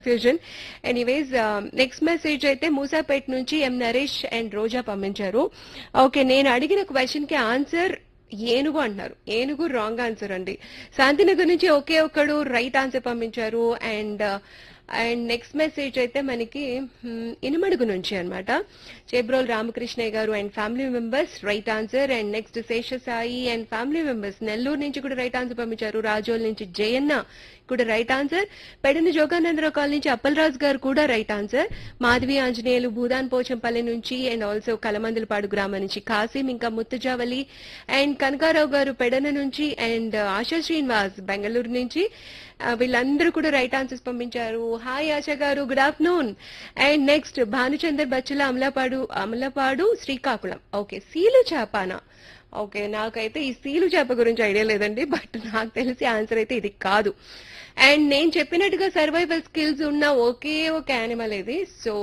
fusion anyways next message అయితే మూసాపేట్ నుంచి M Naresh and రోజా పంపించారు ఓకే నేను అడిగిన క్వశ్చన్ కి ఆన్సర్ ఏనుగు అంటున్నారు ఏనుగు రాంగ్ ఆన్సర్ అండి శాంతినగర్ నుంచి ఒకే ఒక్కడు రైట్ ఆన్సర్ పంపించారు అండ్ అండ్ నెక్స్ట్ మెసేజ్ అయితే మనకి మ్, ఇనుమడుగు నుంచి అన్నమాట Chebrol Ramakrishnaiah garu and family members right answer and next Seshasai and family members Nellore నుంచి కూడా రైట్ ఆన్సర్ పంపించారు రాజోల్ నుంచి జయన్న కూడా right answer Pedana Joganandarao colony నుంచి అప్పలరాజు గారు కూడా రైట్ ఆన్సర్ మాధవి ఆంజనేయులు భూదాన్ పోచంపల్లి నుంచి అండ్ ఆల్సో కలమందులపాడు గ్రామం నుంచి కాసిం ఇంకా ముత్తుజావలి అండ్ కనకారావు గారు పెడన నుంచి అండ్ ఆశా శ్రీనివాస్ బెంగళూరు నుంచి ఆ, వీళ్ళందరూ కూడా రైట్ ఆన్సర్స్ పంపించారు hi Asha garu good afternoon and next Bhanuchander Bachala Amalapadu Amalapadu Srikakulam okay సీలు చేపానా ఓకే నాకైతే ఈ సీలు చేప గురించి ఐడియా లేదండి బట్ నాకు తెలిసి ఆన్సర్ అయితే ఇది కాదు అండ్ నేను చెప్పినట్టుగా సర్వైవల్ స్కిల్స్ ఉన్న ఒకే ఒక యానిమల్ ఇది సో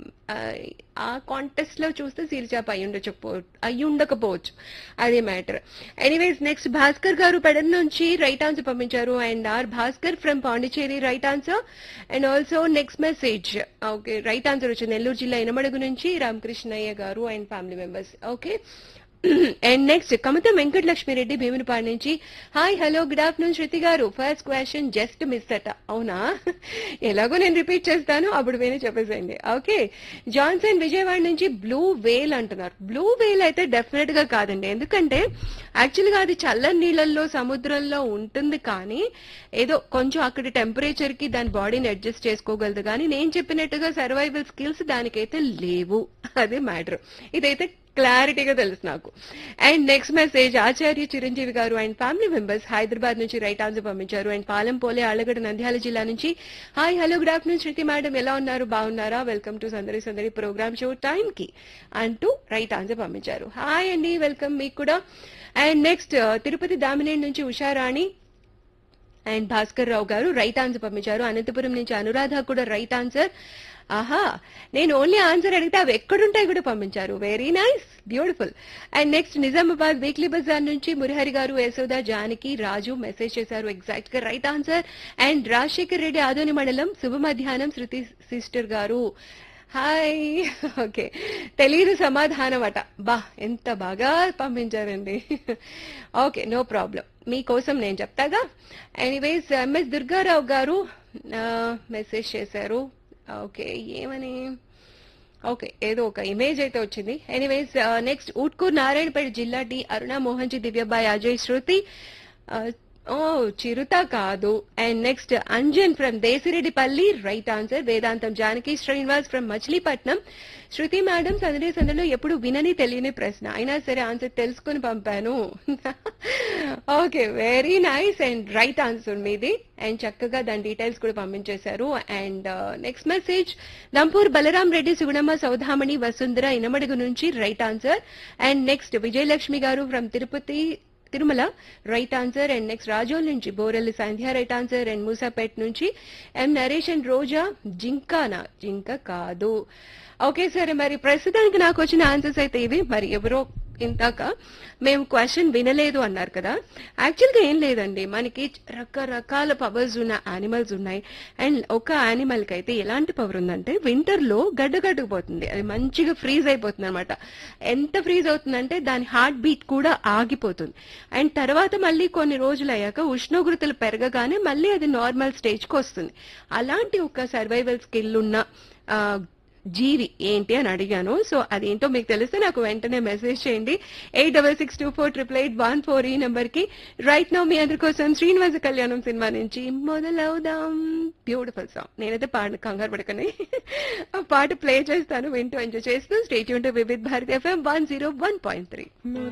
ఆ కాంటెస్ట్ లో చూస్తే సీల్ చేప అయి ఉండకపో అయి ఉండకపోవచ్చు అదే matter anyways next Bhaskar garu Pedana నుంచి రైట్ ఆన్సర్ పంపించారు and R Bhaskar from Pondicherry right answer and also next message okay right answer వచ్చింది నెల్లూరు జిల్లా ఇనమడుగు నుంచి Ramakrishnaiah garu and family members okay and next Kamatha Venkatalakshmireddy Bheemunipadu నుంచి hi hello good afternoon Shruti garu first question just miss అట అవునా ఎలాగో నేను రిపీట్ చేస్తాను అప్పుడు వేరే చెప్పేసేయండి ఓకే జాన్సన్ విజయవాడ నుంచి బ్లూ వేల్ అంటున్నారు బ్లూ వేల్ అయితే డెఫినెట్ గా కాదండి ఎందుకంటే యాక్చువల్ గా అది చల్లని నీళ్ళల్లో సముద్రంలో ఉంటుంది కానీ ఏదో కొంచెం అక్కడి టెంపరేచర్ కి దాని బాడీని అడ్జస్ట్ చేసుకోగలదు కానీ నేను చెప్పినట్టుగా సర్వైవల్ స్కిల్స్ దానికైతే లేవు అదే మ్యాటర్ ఇదైతే క్లారిటీగా తెలుసు నాకు and next message Acharya Chiranjeevi garu and family members Hyderabad నుంచి రైట్ ఆన్సర్ పంపించారు అండ్ పాలెంపోలే ఆళ్ళగడ్డ నంద్యాల జిల్లా నుంచి hi hello good afternoon Shruti madam ఎలా ఉన్నారు బాగున్నారా welcome to Sandadi Sandadi program show time కి అంటూ రైట్ ఆన్సర్ పంపించారు హాయ్ అండి వెల్కమ్ మీకు కూడా అండ్ నెక్స్ట్ తిరుపతి దామినేని నుంచి ఉషారాణి అండ్ భాస్కర్ రావు గారు రైట్ ఆన్సర్ పంపించారు అనంతపురం నుంచి అనురాధ కూడా రైట్ ఆన్సర్ ఆహా నేను ఓన్లీ ఆన్సర్ అడిగితే అవి ఎక్కడుంటాయి కూడా పంపించారు very nice beautiful and next Nizamabad weekly బజార్ నుంచి మురిహరి గారు యశోద జానకి రాజు మెసేజ్ చేశారు ఎగ్జాక్ట్ గా right answer and Rajasekhar Reddy Adoni మండలం శుభ మధ్యాహ్నం Shruti sister garu hi okay తెలీదు సమాధానం అట బా ఎంత బాగా పంపించారండి ఓకే నో ప్రాబ్లం మీకోసం నేను చెప్తాగా ఎనీవేస్ ఎంఎస్ దుర్గారావు గారు మెసేజ్ చేశారు ఓకే ఏమని ఓకే ఏదో ఒక ఇమేజ్ అయితే వచ్చింది ఎనీవేస్ నెక్స్ట్ ఊట్కూర్ నారాయణపేట జిల్లా డి అరుణ మోహన్జీ దివ్యబాయ్ అజయ్ శృతి ఓ చిరుత కాదు and next Anjan from Deshireddypalli right answer Vedantam Janaki Srinivas from Machilipatnam Shruti madam Sandadi సందడిలో ఎప్పుడు వినని తెలియని ప్రశ్న అయినా సరే ఆన్సర్ తెలుసుకుని పంపాను okay very nice and right answer మీది అండ్ చక్కగా దాని డీటెయిల్స్ కూడా పంపించేశారు and next message Dampur Balaram Reddy Sugunamma Soudamani Vasundhara Inamadugu నుంచి right answer and next Vijayalakshmi garu from Tirupati Tirumala right answer and next Razole నుంచి Borelli Sandhya right answer and Musapet నుంచి ఎం నరేష్ అండ్ రోజా జింకానా జింక కాదు ఓకే సరే మరి ప్రస్తుతానికి నాకు వచ్చిన ఆన్సర్స్ అయితే ఇవి మరి ఎవరో ఇంతాక మేము క్వశ్చన్ వినలేదు అన్నారు కదా యాక్చువల్ గా ఏం లేదండి మనకి రకరకాల పవర్స్ ఉన్న యానిమల్స్ ఉన్నాయి అండ్ ఒక యానిమల్ కి అయితే ఎలాంటి పవర్ ఉందంటే వింటర్ లో గడ్డగడ్డుకుపోతుంది అది మంచిగా ఫ్రీజ్ అయిపోతుంది అనమాట ఎంత ఫ్రీజ్ అవుతుందంటే దాని హార్ట్ బీట్ కూడా ఆగిపోతుంది అండ్ తర్వాత మళ్ళీ కొన్ని రోజులు అయ్యాక ఉష్ణోగ్రతలు పెరగగానే మళ్ళీ అది నార్మల్ స్టేజ్ కి వస్తుంది అలాంటి ఒక సర్వైవల్ స్కిల్ ఉన్న ఆ, జీవి ఏంటి అని అడిగాను సో అదేంటో మీకు తెలిస్తే నాకు వెంటనే మెసేజ్ చేయండి eight double six two four triple eight one four ఈ నెంబర్ కి రైట్ నౌ మీ అందరి కోసం శ్రీనివాస కళ్యాణం సినిమా నుంచి మొదలవుదాం బ్యూటిఫుల్ సాంగ్ నేనైతే పాట కంగారు పడకని ఆ పాట ప్లే చేస్తాను వింటూ ఎంజాయ్ చేస్తూ stay tuned to Vividh Bharati FM one zero one point three